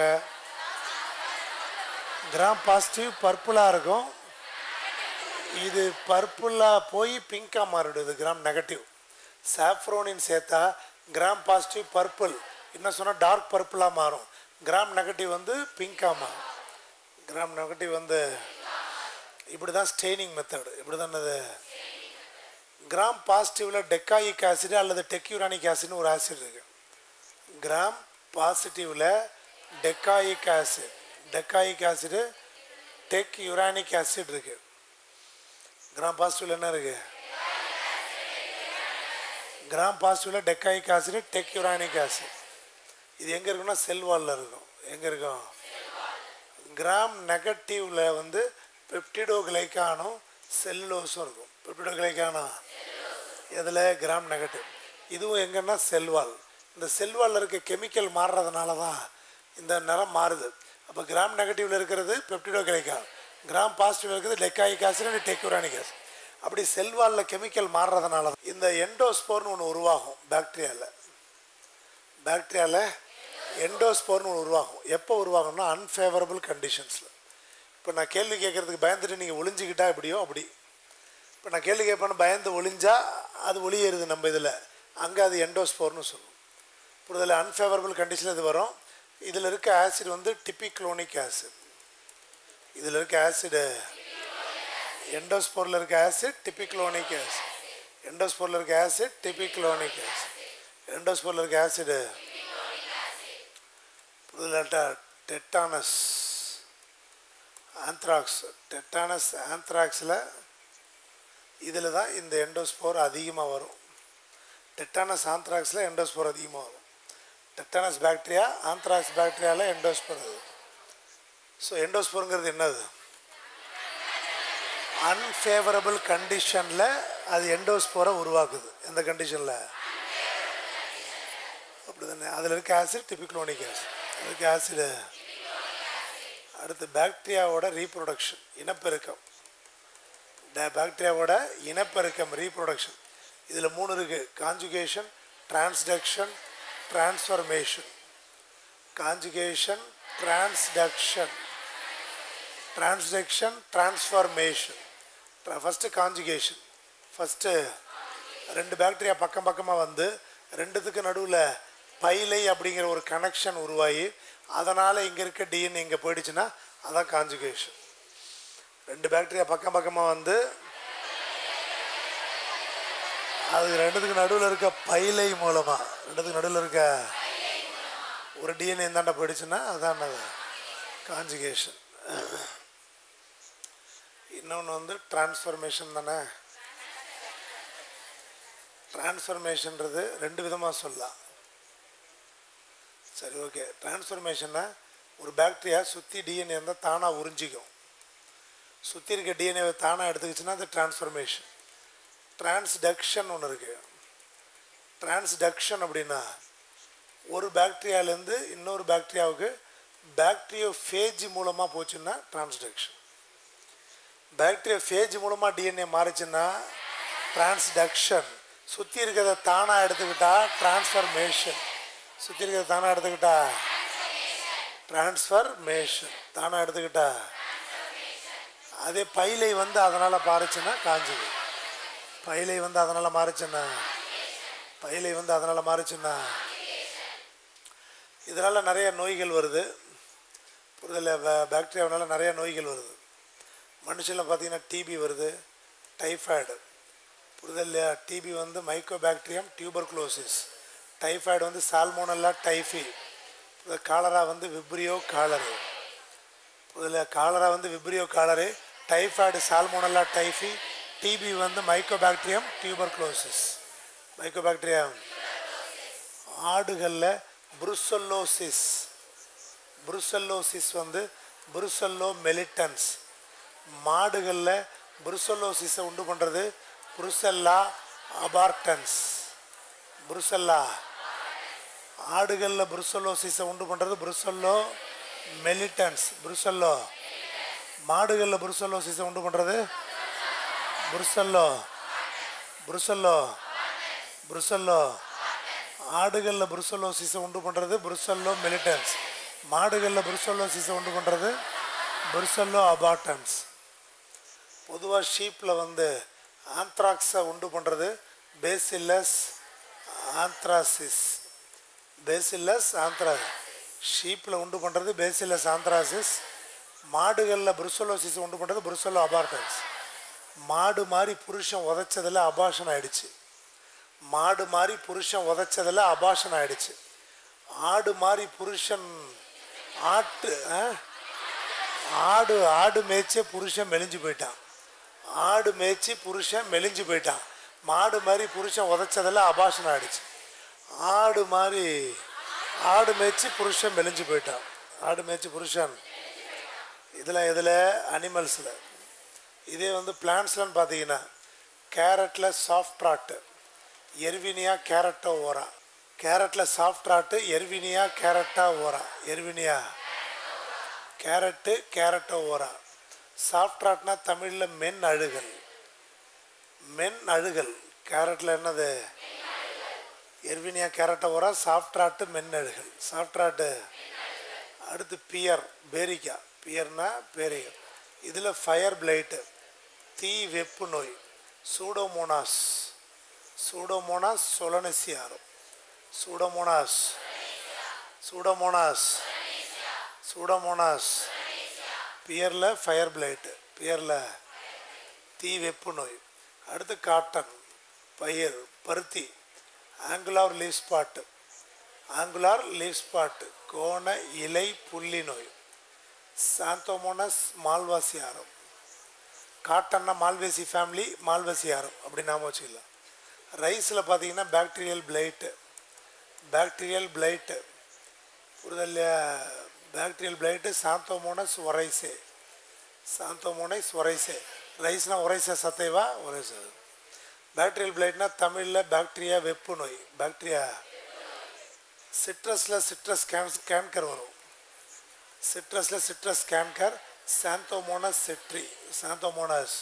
கிராம் பாசிட்டிவ் பர்பிளாக இருக்கும் இது பர்பிளாக போய் பிங்காக மாறிடுது கிராம் நெகட்டிவ் சாஃப்ரோனின் சேர்த்தா கிராம் பாசிட்டிவ் பர்பிள் என்ன சொன்னால் டார்க் பர்பிளாக மாறும் கிராம் நெகட்டிவ் வந்து பிங்காக மாறும் கிராம் நெகட்டிவ் வந்து இப்படி தான் ஸ்டெய்னிங் மெத்தடு இப்படி தான் அது கிராம் பாசிட்டிவில் டெக்காயிக் ஆசிட் அல்லது டெக்யூரானிக் ஆசிட்னு ஒரு ஆசிட் இருக்கு கிராம் பாசிட்டிவில் teichoic acid teichoic acid teichuronic acid இருக்கு கிராம் பாசிட்டிவில் என்ன இருக்கு கிராம் பாசிட்டிவில் teichoic acid teichuronic acid இது எங்கே இருக்குன்னா செல் வாலில் இருக்கும் எங்கே இருக்கும் கிராம் நெகட்டிவில் வந்து பெப்டிடோ கிளைக்கானும் செல்லுலோஸும் இருக்கும் பெப்டிடோ கிளைக்கானும் இதில் கிராம் நெகட்டிவ் இதுவும் எங்கன்னா செல்வால் இந்த செல்வாலில் இருக்க கெமிக்கல் மாறுறதுனால தான் இந்த நிறம் மாறுது அப்போ கிராம் நெகட்டிவில் இருக்கிறது பெப்டிடோ கிளைக்கான் கிராம் பாசிட்டிவ் இருக்கிறது teichoic acid and teichuronic acid அப்படி செல்வாலில் கெமிக்கல் மாறுறதுனால தான் இந்த எண்டோஸ்போர்னு ஒன்று உருவாகும் பாக்டீரியாவில் பாக்டீரியாவில் எண்டோஸ்போர்னு ஒன்று உருவாகும் எப்போ உருவாகும்னா அன்ஃபேவரபிள் கண்டிஷன்ஸில் இப்போ நான் கேள்வி கேட்குறதுக்கு பயந்துட்டு நீங்கள் ஒளிஞ்சிக்கிட்டா எப்படியோ அப்படி இப்போ நான் கேள்வி கேட்பேன்னு பயந்து ஒளிஞ்சா அது ஒளியேறுது நம்ம இதில் அங்கே அது எண்டோஸ்போர்னு சொல்லுவோம் இப்போ இதில் அன்ஃபேவரபிள் கண்டிஷனில் இது வரும் இதில் இருக்க ஆசிட் வந்து டிப்பிக்ளோனிக் ஆசிட் இதில் இருக்க ஆசிடு எண்டோஸ்போரில் இருக்க ஆசிட் டிப்பிக்ளோனிக் ஆசிட் எண்டோஸ்போரில் இருக்க ஆசிட் டிப்பிக்ளோனிக் ஆசிட் எண்டோஸ்போரில் இருக்க ஆசிடு இதில் டெட்டானஸ் ஆந்த்ராக்ஸ் டெட்டானஸ் ஆந்த்ராக்ஸில் இதில் தான் இந்த எண்டோஸ்போர் அதிகமாக வரும் டெட்டானஸ் ஆந்த்ராக்ஸில் எண்டோஸ்போர் அதிகமாக வரும் டெட்டானஸ் பாக்டீரியா ஆந்த்ராக்ஸ் பாக்டீரியாவில் எண்டோஸ்போர் அது ஸோ எண்டோஸ்போருங்கிறது என்னது அன்ஃபேவரபிள் கண்டிஷனில் அது எண்டோஸ்போரை உருவாக்குது எந்த கண்டிஷனில் அப்படி தானே அதில் இருக்க ஆசிட் டிபிக்ளோனிக் ஆசிட் அதில் இருக்க ஆசிடு அடுத்து பாக்டீரியாவோட ரீப்ரொடக்ஷன் இனப்பெருக்கம் பாக்டீரியாவோட இனப்பெருக்கம் ரீப்ரொடக்ஷன் இதில் மூணு இருக்குது conjugation transduction transformation conjugation transduction transduction transformation first conjugation first ரெண்டு பாக்டீரியா பக்கம் பக்கமாக வந்து ரெண்டுத்துக்கு நடுவில் பைலை அப்படிங்கிற ஒரு கனெக்ஷன் உருவாகி அதனால் இங்கே இருக்க டிஎன்ஏ இங்கே போயிடுச்சுன்னா அதான் காஞ்சுகேஷன் ரெண்டு பாக்டீரியா பக்கம் பக்கமாக வந்து அது ரெண்டுத்துக்கு நடுவில் இருக்க பைலை மூலமாக ரெண்டுத்துக்கு நடுவில் இருக்க ஒரு டிஎன்ஏ தாண்டா போயிடுச்சுன்னா அதான் அது காஞ்சுகேஷன் இன்னொன்று வந்து டிரான்ஸ்ஃபர்மேஷன் தானே டிரான்ஸ்ஃபர்மேஷன்றது ரெண்டு விதமாக சொல்லலாம் சரி ஓகே டிரான்ஸ்ஃபர்மேஷன்னா ஒரு பாக்டீரியா சுற்றி டிஎன்ஏ இருந்தால் தானாக உறிஞ்சிக்கும் சுற்றி இருக்க டிஎன்ஏவை தானாக எடுத்துக்கிச்சுன்னா அது டிரான்ஸ்ஃபர்மேஷன் டிரான்ஸ்டக்ஷன் ஒன்று இருக்குது டிரான்ஸ்டக்ஷன் அப்படின்னா ஒரு பாக்டீரியாலேருந்து இன்னொரு பாக்டீரியாவுக்கு பாக்டீரியோ ஃபேஜ் மூலமாக போச்சுன்னா டிரான்ஸ்டக்ஷன் பாக்டீரியா ஃபேஜ் மூலமாக டிஎன்ஏ மாறிச்சுன்னா டிரான்ஸ்டக்ஷன் சுற்றி இருக்கிறத தானாக எடுத்துக்கிட்டா டிரான்ஸ்ஃபர்மேஷன் சுற்றி இருக்கிறத தானாக எடுத்துக்கிட்டா டிரான்ஸ்ஃபர்மேஷன் தானாக எடுத்துக்கிட்டா அதே பைலை வந்து அதனால் மாறிச்சுன்னா காஞ்சுது பைலை வந்து அதனால் மாறிச்சுன்னா பைலை வந்து அதனால் மாறிச்சுன்னா இதனால் நிறைய நோய்கள் வருது புரிதல பாக்டீரியாவனால நிறைய நோய்கள் வருது மனுஷனில் பார்த்தீங்கன்னா டிபி வருது டைஃபாய்டு புரிதல் டிபி வந்து மைக்கோ பாக்டீரியம் டியூபர்குலோசிஸ் டைஃபாய்டு வந்து சால்மோனல்லா டைஃபி காலரா வந்து விப்ரியோ காலரு இதில் காலரா வந்து vibrio cholerae typhoid salmonella typhi TB வந்து mycobacterium tuberculosis mycobacterium ஆடுகளில் புருசல்லோசிஸ் புருசல்லோசிஸ் வந்து புருசல்லோ மெலிட்டன்ஸ் மாடுகளில் புருசல்லோசிஸை உண்டு பண்ணுறது புருசல்லா அபார்டன்ஸ் புருசல்லா ஆடுகளில் புருசல்லோசிஸை உண்டு பண்ணுறது புருசல்லோ மெலிட்டன்ஸ் புருசல்லோ மாடுகளில் புருசல்லோசிஸை உண்டு பண்ணுறது புருசல்லோ புருசல்லோ புருசல்லோ ஆடுகளில் புருசல்லோசிஸை உண்டு பண்ணுறது புருசல்லோ மிலிட்டன்ஸ் மாடுகளில் புருசல்லோசிஸை உண்டு பண்ணுறது புருசல்லோ அபார்டன்ஸ் பொதுவாக ஷீப்பில் வந்து ஆந்த்ராக்ஸை உண்டு பண்ணுறது பேசில்லஸ் ஆந்த்ராசிஸ் பேசில்லஸ் ஆந்த்ரா ஷீப்பில் உண்டு பண்ணுறது பேசில்லஸ் ஆந்த்ராசிஸ் மாடுகளில் புருசலோசிஸ் உண்டு பண்ணுறது புருசலோ அபார்டன்ஸ் மாடு மாதிரி புருஷன் உதைச்சதில் அபாஷன் ஆயிடுச்சு மாடு மாதிரி புருஷன் உதைச்சதில் அபாஷன் ஆயிடுச்சு ஆடு மாதிரி புருஷன் ஆட்டு ஆ? ஆடு ஆடு மேய்ச்சே புருஷன் மெலிஞ்சு போயிட்டான் ஆடு மேய்ச்சி புருஷன் மெலிஞ்சு போயிட்டான் மாடு மாதிரி புருஷன் உதைச்சதில் அபாஷன் ஆயிடுச்சு ஆடு மாதிரி ஆடு மேய்ச்சி புருஷன் மெலிஞ்சு போயிட்டான் ஆடு மேய்ச்சி புருஷன் இதில் இதில் அனிமல்ஸில் இதே வந்து பிளான்ஸ்லன்னு பார்த்தீங்கன்னா கேரட்டில் soft rot erwinia carotovora கேரட்டில் soft rot erwinia carotovora erwinia கேரட்டு கேரட்டோ ஓரா சாஃப்ட் ராட்னா தமிழில் மென் அழுகல் மென் அழுகல் கேரட்டில் என்னது எர்வினியா கேரட்டை உர சாஃப்ட்ராட்டு மென் அழுகல் சாஃப்ட்ராட்டு அடுத்து பியர் பேரிக்கா பியர்னா பேரிக்கா இதில் ஃபயர் பிளைட்டு தீ வெப்பு நோய் pseudomonas pseudomonas solanacearum pseudomonas pseudomonas pseudomonas பியரில் ஃபயர் பிளைட்டு பியரில் தீ வெப்பு நோய் அடுத்து காட்டன் பயிர் பருத்தி angular leaf spot angular leaf spot கோண இலை புள்ளி நோய் சாந்தோமோனஸ் மால்வாசி ஆரம் காட்டன்னா மால்வேசி ஃபேமிலி மால்வேசி ஆரம் அப்படி நாம வச்சுக்கலாம் ரைஸில் பார்த்தீங்கன்னா பாக்டீரியல் பிளைட்டு பாக்டீரியல் பிளைட்டு புரிதல் bacterial blight xanthomonas oryzae xanthomonas oryzae ரைஸ்னா ஒரைசே சத்தைவா ஒரைசே பாக்டீரியல் பிளைட்னா தமிழில் பாக்டீரியா வெப்பு நோய் பாக்டீரியா சிட்ரஸில் சிட்ரஸ் கேன் கேன்கர் வரும் சிட்ரஸில் citrus canker xanthomonas citri xanthomonas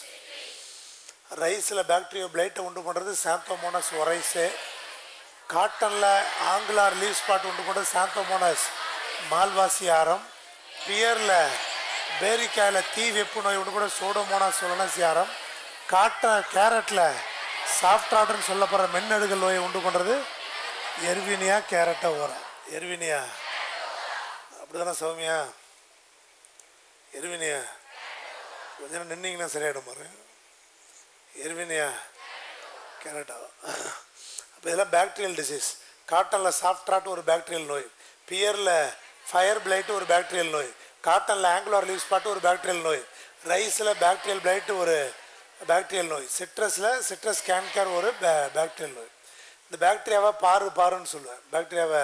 ரைஸில் பாக்டீரியா பிளைட்டை உண்டு பண்ணுறது சாந்தோமோனஸ் ஒரைஸு காட்டனில் ஆங்குலார் லீவ் ஸ்பாட் உண்டு பண்ணுறது சாந்தோமோனஸ் மால்வாசி ஆரம் பியரில் பேரிக்காயில் தீ வெப்பு நோய் உண்டு கூட சோடோமோனாஸ் சொலனசி ஆரம் காட்டன் கேரட்டில் சாஃப்ட் ஆர்டர்னு சொல்லப்படுற மென்னடுகள் நோயை உண்டு பண்ணுறது எர்வினியா கேரட்டை ஓரம் எர்வினியா அப்படிதானே சௌமியா எர்வினியா கொஞ்ச நேரம் நின்னீங்கன்னா சரியாயிடும் பாரு எர்வினியா கேரட்டா அப்போ இதெல்லாம் பாக்டீரியல் டிசீஸ் காட்டனில் சாஃப்ட்ராட் ஒரு பாக்டீரியல் நோய் பியரில் ஃபயர் பிளைட்டு ஒரு பாக்டீரியல் நோய் காட்டனில் ஆங்குலார் லீவ் ஸ்பாட் ஒரு பாக்டீரியல் நோய் ரைஸில் பாக்டீரியல் பிளைட்டு ஒரு பாக்டீரியல் நோய் சிட்ரஸில் சிட்ரஸ் கேன்கர் ஒரு பாக்டீரியல் நோய் இந்த பாக்டீரியாவை பாரு பாருன்னு சொல்லுவேன் பாக்டீரியாவை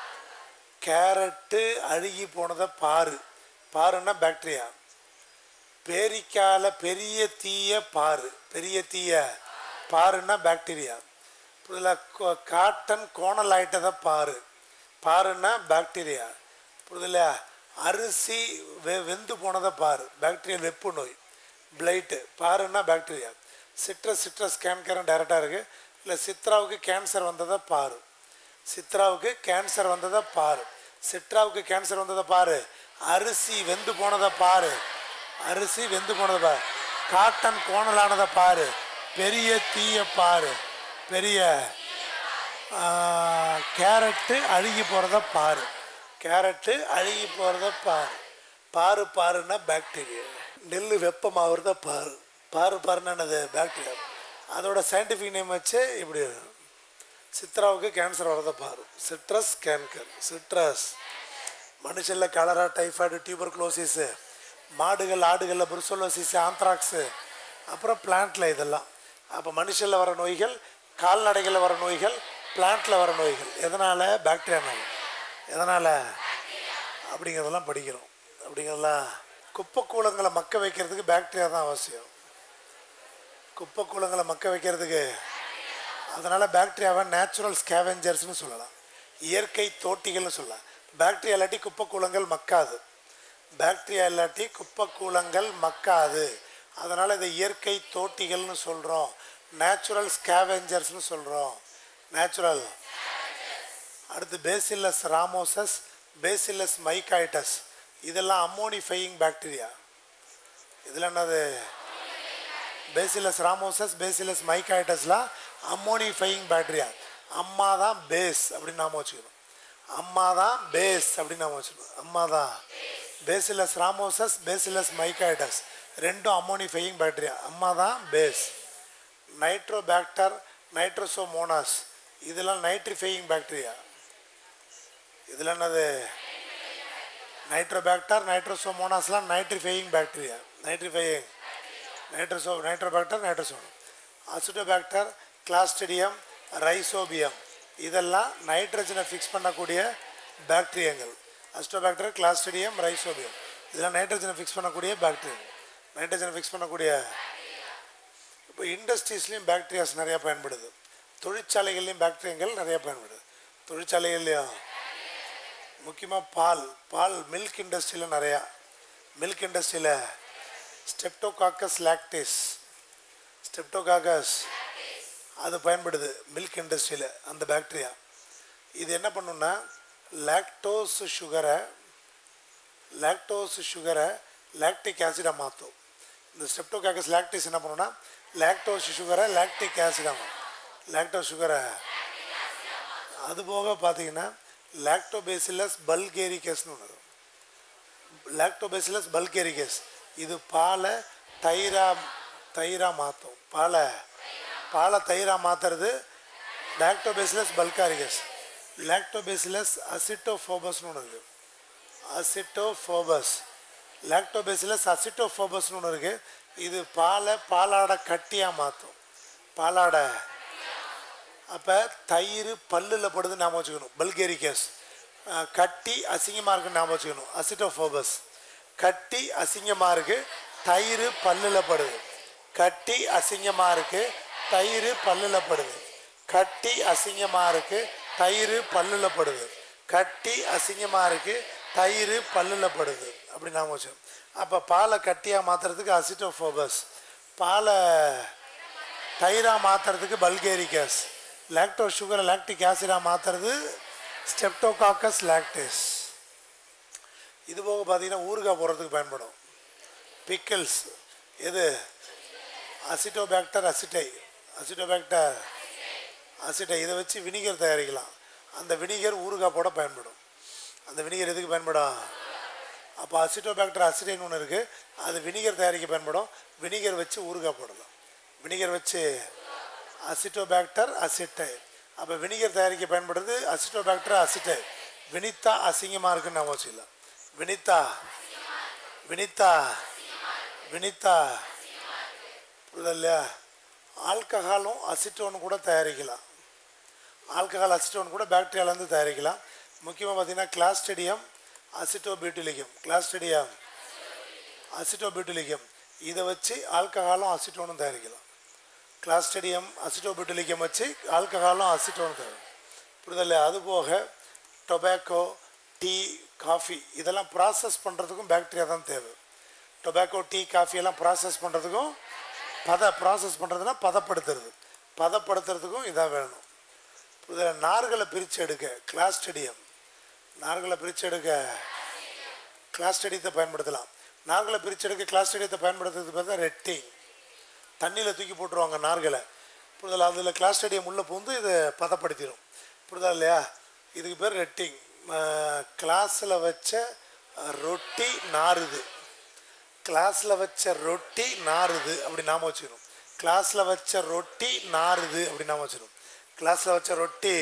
கேரட்டு அழுகி போனதை பாரு பாருன்னா பாக்டீரியா பேரிக்கால பெரிய தீய பாரு பெரிய தீய பாருன்னா பாக்டீரியா புரிதல காட்டன் கோணல் ஆயிட்டதை பாரு பாருன்னா பாக்டீரியா புரிதல அரிசி வெ வெந்து போனதை பாரு பாக்டீரியல் வெப்பு நோய் பிளைட்டு பாருன்னா பாக்டீரியா சிட்ரஸ் சிட்ரஸ் கேன்கரும் டைரெக்டாக இருக்குது இல்லை சித்ராவுக்கு கேன்சர் வந்ததை பாரு சித்ராவுக்கு கேன்சர் வந்ததை பாரு சித்ராவுக்கு கேன்சர் வந்ததை பாரு அரிசி வெந்து போனதை பாரு அரிசி வெந்து போனதை பாரு காட்டன் கோணலானதை பாரு பெரிய தீய பாரு பெரிய ஆ, கேரட்டு அழுகி போகிறத பாரு கேரட்டு அழுகி போகிறத பாரு பாரு பாருன்னா பாக்டீரியா நெல் வெப்பமாகிறத பாரு பாரு பாருன்னா என்னது பாக்டீரியா அதோட சயின்டிஃபிக் நேம் வச்சு இப்படி சித்ராவுக்கு கேன்சர் வரதை பாரு சிட்ரஸ் கேன்கர் சிட்ரஸ் மனுஷனில் கலரா டைஃபாய்டு டியூபர்குலோசிஸு மாடுகள் ஆடுகளில் புருசோலோசிஸ் ஆந்த்ராக்ஸு அப்புறம் பிளான்ட்டில் இதெல்லாம் அப்போ மனுஷனில் வர நோய்கள் கால்நடைகளில் வர நோய்கள் பிளான்ட்டில் வர நோய்கள் எதனால் பாக்டீரியானால எதனால் அப்படிங்கிறதெல்லாம் படிக்கிறோம் அப்படிங்கிறதெல்லாம் குப்பை கூலங்களை மக்க வைக்கிறதுக்கு பாக்டீரியா தான் அவசியம் குப்பை கூலங்களை மக்க வைக்கிறதுக்கு அதனால் பாக்டீரியாவை நேச்சுரல் ஸ்கேவெஞ்சர்ஸ்னு சொல்லலாம் இயற்கை தோட்டிகள்னு சொல்லலாம் பாக்டீரியா இல்லாட்டி குப்பை கூலங்கள் மக்காது பாக்டீரியா இல்லாட்டி குப்பை கூலங்கள் மக்காது அதனால் இதை இயற்கை தோட்டிகள்னு சொல்கிறோம் நேச்சுரல் ஸ்கேவெஞ்சர்ஸ்னு சொல்கிறோம் நேச்சுரல் அடுத்து பேசில்லஸ் ராமோசஸ் பேசில்லஸ் மைக்காய்டஸ் இதெல்லாம் அம்மோனிஃபையிங் பாக்டீரியா இதில் என்னது பேசிலஸ் ராமோசஸ் பேசிலஸ் மைக்காய்டஸ்லாம் அம்மோனிஃபையிங் பாக்டீரியா அம்மா தான் பேஸ் அப்படின்னு நாம வச்சுக்கணும் அம்மா தான் பேஸ் அப்படின்னு நாம வச்சுக்கணும் அம்மா தான் பேசிலஸ் ராமோசஸ் பேசிலஸ் மைக்காய்டஸ் ரெண்டும் அம்மோனிஃபையிங் பாக்டீரியா அம்மா தான் பேஸ் நைட்ரோபாக்டர் நைட்ரோசோமோனாஸ் இதெல்லாம் நைட்ரிஃபையிங் பாக்டீரியா இதில் என்னது நைட்ரோபாக்டர் நைட்ரோசோமோனாஸ்லாம் நைட்ரிஃபையிங் பாக்டீரியா நைட்ரிஃபையிங் நைட்ரோசோ நைட்ரோபாக்டர் நைட்ரோசோம் அசிட்டோபாக்டர் கிளாஸ்டிடியம் ரைசோபியம் இதெல்லாம் நைட்ரஜனை ஃபிக்ஸ் பண்ணக்கூடிய பாக்டீரியங்கள் அசிட்டோபாக்டர் கிளாஸ்டிடியம் ரைசோபியம் இதெல்லாம் நைட்ரஜனை ஃபிக்ஸ் பண்ணக்கூடிய பாக்டீரியா நைட்ரஜனை ஃபிக்ஸ் பண்ணக்கூடிய இப்போ இண்டஸ்ட்ரீஸ்லேயும் பாக்டீரியாஸ் நிறையா பயன்படுது தொழிற்சாலைகள்லேயும் பாக்டீரியங்கள் நிறையா பயன்படுது தொழிற்சாலைகள்லையும் முக்கியமாக பால் பால் மில்க் இண்டஸ்ட்ரியில் நிறையா மில்க் இண்டஸ்ட்ரியில் ஸ்டெப்டோகாக்கஸ் லாக்டிஸ் ஸ்டெப்டோகாகஸ் அது பயன்படுது மில்க் இண்டஸ்ட்ரியில் அந்த பாக்டீரியா இது என்ன பண்ணுன்னா லாக்டோஸ் சுகரை லாக்டோஸ் சுகரை லாக்டிக் ஆசிடாக மாற்றும் இந்த ஸ்டெப்டோகாகஸ் லாக்டிஸ் என்ன பண்ணுன்னா லாக்டோஸ் சுகரை லாக்டிக் ஆசிடாக மாற்றும் லாக்டோஸ் சுகரை அது போக பார்த்தீங்கன்னா லாக்டோபேசிலஸ் பல்கேரிகஸ்னு ஒன்று லாக்டோபேசிலஸ் பல்கேரிகஸ் இது பாலை தயிரா தயிரா மாற்றும் பாலை பாலை தயிரா மாற்றுறது லாக்டோபேசிலஸ் பல்காரிகஸ் லாக்டோபேசிலஸ் அசிட்டோஃபோபஸ்னு ஒன்று இருக்குது அசிட்டோஃபோபஸ் லாக்டோபேசிலஸ் அசிட்டோஃபோபஸ்னு ஒன்று இருக்குது இது பாலை பாலாடை கட்டியாக மாற்றும் பாலாடை அப்போ தயிர் பல்லில் படுது ஞாபகம் வச்சுக்கணும் பல்கேரிகஸ் அஹ், கட்டி அசிங்கமாக இருக்குன்னு ஞாபகம் வச்சுக்கணும் அசிட்டோஃபோபஸ் கட்டி அசிங்கமாக இருக்கு தயிர் பல்லில் படுது கட்டி அசிங்கமாக இருக்கு தயிர் பல்லில் படுது கட்டி அசிங்கமாக இருக்கு தயிர் பல்லில் படுது கட்டி அசிங்கமாக இருக்கு தயிர் பல்லில் படுது அப்படி ஞாபகம் வச்சுக்கணும் அப்போ பாலை கட்டியாக மாற்றுறதுக்கு அசிட்டோஃபோபஸ் பாலை தைரா மாற்றுறதுக்கு பல்கேரிகஸ் லாக்டோ சுகரை லாக்டிக் ஆசிடாக மாற்றுறது ஸ்டெப்டோகாக்கஸ் லாக்டேஸ் இது போக பார்த்தீங்கன்னா ஊறுகாய் போடுறதுக்கு பயன்படும் பிக்கிள்ஸ் எது அசிட்டோபாக்டர் அசிட்டை அசிட்டோபாக்டர் அசிட்டை இதை வச்சு வினிகர் தயாரிக்கலாம் அந்த வினிகர் ஊறுகாய் போட பயன்படும் அந்த வினிகர் எதுக்கு பயன்படும் அப்போ அசிட்டோபாக்டர் அசிடைன்னு ஒன்று இருக்குது அது வினிகர் தயாரிக்க பயன்படும் வினிகர் வச்சு ஊறுகாய் போடலாம் வினிகர் வச்சு அசிட்டோபாக்டர் அசிட்டை அப்போ வினிகர் தயாரிக்க பயன்படுறது அசிட்டோபாக்டர் அசிட்டை வினிதா அசிங்கமாக இருக்குன்னு நம்ம வச்சுக்கலாம் வினிதா வினிதா வினிதா புரியுதா இல்லையா ஆல்கஹாலும் அசிட்டோன் கூட தயாரிக்கலாம் ஆல்கஹால் அசிட்டோன் கூட பாக்டீரியாலேருந்து தயாரிக்கலாம் முக்கியமாக பார்த்தீங்கன்னா கிளாஸ்டெடியம் அசிட்டோபியூட்டிலிகம் கிளாஸ்டெடியம் அசிட்டோபியூட்டிலிகம் இதை வச்சு ஆல்கஹாலும் அசிட்டோனும் தயாரிக்கலாம் கிளாஸ்டெடியம் அசிட்டோபியூட்டிலிகம் வச்சு ஆல்கஹாலும் அசிட்டோனும் தயாரிக்கலாம் புரியுதா இல்லையா அது போக டொபேக்கோ டீ காஃபி இதெல்லாம் ப்ராசஸ் பண்ணுறதுக்கும் பாக்டீரியா தான் தேவை டொபேக்கோ டீ காஃபி எல்லாம் ப்ராசஸ் பண்ணுறதுக்கும் பத ப்ராசஸ் பண்ணுறதுனா பதப்படுத்துறது பதப்படுத்துறதுக்கும் இதான் வேணும் இதில் நார்களை பிரித்து எடுக்க கிளாஸ்டெடியம் நார்களை பிரித்து எடுக்க கிளாஸ்டெடியத்தை பயன்படுத்தலாம் நார்களை பிரித்து எடுக்க கிளாஸ்டெடியத்தை பயன்படுத்துறதுக்கு பார்த்தா ரெட்டிங் தண்ணியில் தூக்கி போட்டுருவாங்க நார்களை புரிதல் அதில் கிளாஸ்டெடியம் உள்ளே பூந்து இதை பதப்படுத்திடும் புரிதா இல்லையா இதுக்கு பேர் ரெட்டிங் கிளாஸில் வச்ச ரொட்டி நாறுது கிளாஸில் வச்ச ரொட்டி நாறுது அப்படி நாம வச்சுக்கணும் கிளாஸில் வச்ச ரொட்டி நாறுது அப்படி நாம வச்சுக்கணும் கிளாஸில் வச்ச ரொட்டி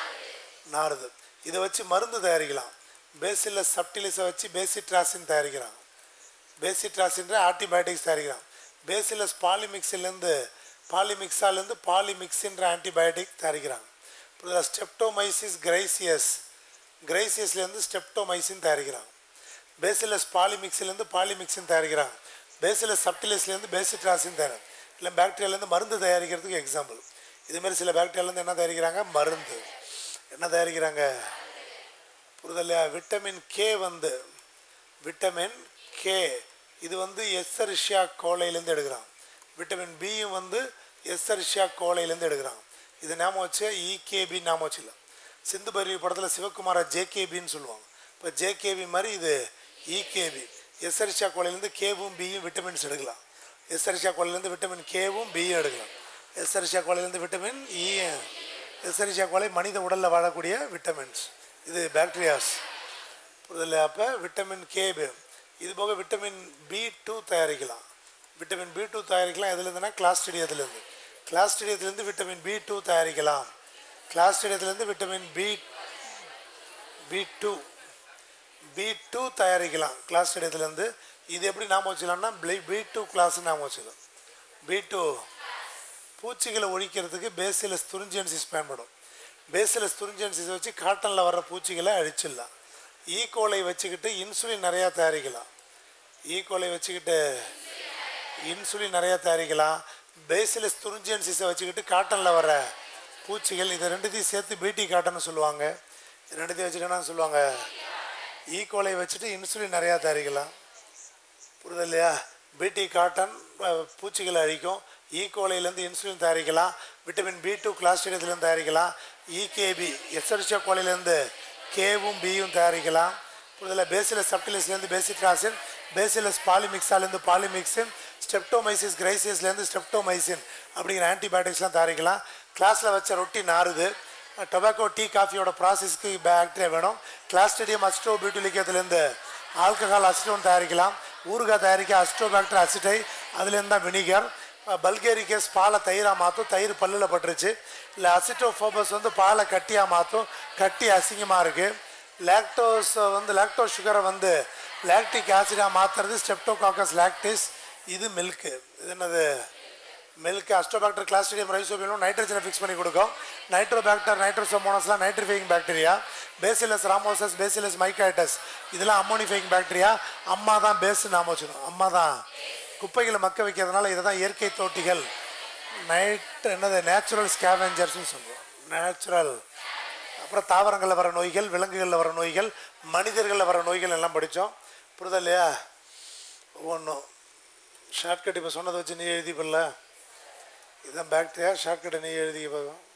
நாறுது இதை வச்சு மருந்து தயாரிக்கலாம் பேசில் சப்டிலிஸை வச்சு பேசிட்ராசின் தயாரிக்கிறாங்க பேசிட்ராசின்ற ஆன்டிபயோட்டிக்ஸ் தயாரிக்கிறாங்க பேசிலஸ் பாலிமிக்ஸிலேருந்து பாலிமிக்ஸாலேருந்து பாலிமிக்ஸின்ற ஆன்டிபயோட்டிக் தயாரிக்கிறாங்க அப்புறம் ஸ்டெப்டோமைசிஸ் கிரைசியஸ் கிரைசியஸ்லேருந்து ஸ்டெப்டோமைசின் தயாரிக்கிறாங்க பேசிலஸ் பாலிமிக்ஸ்லேருந்து பாலிமிக்ஸின் தயாரிக்கிறாங்க பேசிலஸ் சப்டிலிஸ்லேருந்து பேசிட்ராசின் தயாரிக்கிறாங்க இல்லை பாக்டீரியாலேருந்து மருந்து தயாரிக்கிறதுக்கு எக்ஸாம்பிள் இதுமாரி சில பாக்டீரியாலேருந்து என்ன தயாரிக்கிறாங்க மருந்து என்ன தயாரிக்கிறாங்க புரிதல்லையா விட்டமின் கே வந்து விட்டமின் கே இது வந்து எஸ்ஸரிஷியா கோலையிலேருந்து எடுக்கிறாங்க விட்டமின் பியும் வந்து எஸ்ஸரிஷியா கோலையிலேருந்து எடுக்கிறாங்க இது ஞாபகம் வச்சு இகேபி ஞாபகம் வச்சுக்கலாம் சிந்து பருவி படத்தில் சிவகுமாரா ஜேகேபின்னு சொல்லுவாங்க இப்போ ஜேகேபி மாதிரி இது இகேபி எஸ்ஸரிஷியா கோலையிலேருந்து கேவும் பியும் விட்டமின்ஸ் எடுக்கலாம் எஸ்ஸரிஷியா கோலையிலேருந்து விட்டமின் கேவும் பியும் எடுக்கலாம் எஸ்ஸரிஷியா கோலையிலேருந்து விட்டமின் இ எஸ்ஸரிஷியா கோலை மனித உடலில் வாழக்கூடிய விட்டமின்ஸ் இது பாக்டீரியாஸ் புரியுதில்ல அப்போ விட்டமின் கே இது போக விட்டமின் பி டூ தயாரிக்கலாம் விட்டமின் பி டூ தயாரிக்கலாம் எதுலேருந்துனா கிளாஸ்டீடியத்துலேருந்து கிளாஸ்டீடியத்துலேருந்து விட்டமின் பி டூ தயாரிக்கலாம் கிளாஸ்டீடியத்துலேருந்து vitamin B B two B two தயாரிக்கலாம் கிளாஸ்டீடியத்துலேருந்து இது எப்படி நாம வச்சுக்கலாம்னா பி டூ கிளாஸ் நாம வச்சுக்கலாம் பி டூ பூச்சிகளை ஒழிக்கிறதுக்கு பேசிலஸ் துரிஞ்சன்சிஸ் பயன்படும் பேசிலஸ் துரிஞ்சன்சிஸ் வச்சு காட்டனில் வர்ற பூச்சிகளை அழிச்சிடலாம் ஈகோலை வச்சுக்கிட்டு இன்சுலின் நிறையா தயாரிக்கலாம் ஈகோலை வச்சுக்கிட்டு இன்சுலின் நிறையா தயாரிக்கலாம் பேசிலஸ் துரிஞ்சன்சிஸை வச்சுக்கிட்டு காட்டனில் வர பூச்சிகள் இதை ரெண்டுத்தையும் சேர்த்து பிடி காட்டன்னு சொல்லுவாங்க இது ரெண்டுத்தையும் வச்சுட்டு என்ன சொல்லுவாங்க ஈகோலை வச்சுட்டு இன்சுலின் நிறையா தயாரிக்கலாம் புரியுது இல்லையா பிடி காட்டன் அஹ், பூச்சிகளை அழிக்கும் ஈகோலையிலேருந்து இன்சுலின் தயாரிக்கலாம் விட்டமின் பி டூ கிளாஸ்டேடியத்துலேருந்து தயாரிக்கலாம் இகேபி எச்சரிச்சா கோலையிலேருந்து கேவும் பியும் தயாரிக்கலாம் இதில் பேசிலஸ் சப்டிலிஸ்லேருந்து பேசிட்ராசின் பேசிலஸ் பாலிமிக்ஸாலேருந்து பாலிமிக்ஸின் ஸ்டெப்டோமைசிஸ் கிரைசிஸ்லேருந்து ஸ்டெப்டோமைசின் அப்படிங்கிற ஆன்டிபயோட்டிக்ஸ்லாம் தயாரிக்கலாம் கிளாஸில் வச்ச ரொட்டி நாறுது டொபாக்கோ டீ காஃபியோட ப்ராசஸ்க்கு பாக்டீரியா வேணும் கிளாஸ்டேடியம் அஸ்டோ பியூட்டிலிக்கத்துலேருந்து ஆல்கஹால் அசிட்டோன் தயாரிக்கலாம் ஊறுகாய் தயாரிக்க அஸ்டோபாக்டர் அசிட்டை அதுலேருந்து தான் வினிகர் பல்கேரிக்கஸ் பாலை தயிராக மாற்றும் தயிர் பல்லில் பட்டுருச்சு இல்லை அசிட்டோஃபோபஸ் வந்து பாலை கட்டியாக மாற்றும் கட்டி அசிங்கமாக இருக்குது லாக்டோஸ் வந்து லாக்டோஸ் சுகரை வந்து லாக்டிக் ஆசிடாக மாற்றுறது ஸ்டெப்டோகாக்கஸ் லாக்டிஸ் இது மில்க்கு இது என்னது மில்க் அஸ்டோபாக்டர் கிளாஸ்டிடியம் ரைசோபியலும் நைட்ரஜனை ஃபிக்ஸ் பண்ணி கொடுக்கும் நைட்ரோபாக்டர் நைட்ரோசோமோனஸ்லாம் nitrifying bacteria Bacillus ramosus Bacillus mycoides இதெல்லாம் அம்மோனிஃபைங் பாக்டீரியா அம்மா தான் பேஸ்ன்னு நாம வச்சுக்கணும் அம்மா தான் குப்பைகளை மக்க வைக்கிறதுனால இதை தான் இயற்கை தோட்டிகள் நைட் என்னது நேச்சுரல் ஸ்கேவெஞ்சர்ஸ்னு சொல்லுவோம் நேச்சுரல் அப்புறம் தாவரங்களில் வர நோய்கள் விலங்குகளில் வர நோய்கள் மனிதர்களில் வர நோய்கள் எல்லாம் படித்தோம் புரிதல் இல்லையா ஒவ்வொன்றும் ஷார்ட்கட் இப்போ சொன்னதை வச்சு நீ எழுதி பண்ணல இதுதான் பாக்டீரியா ஷார்ட்கட்டை நீ எழுதி பார்க்கும்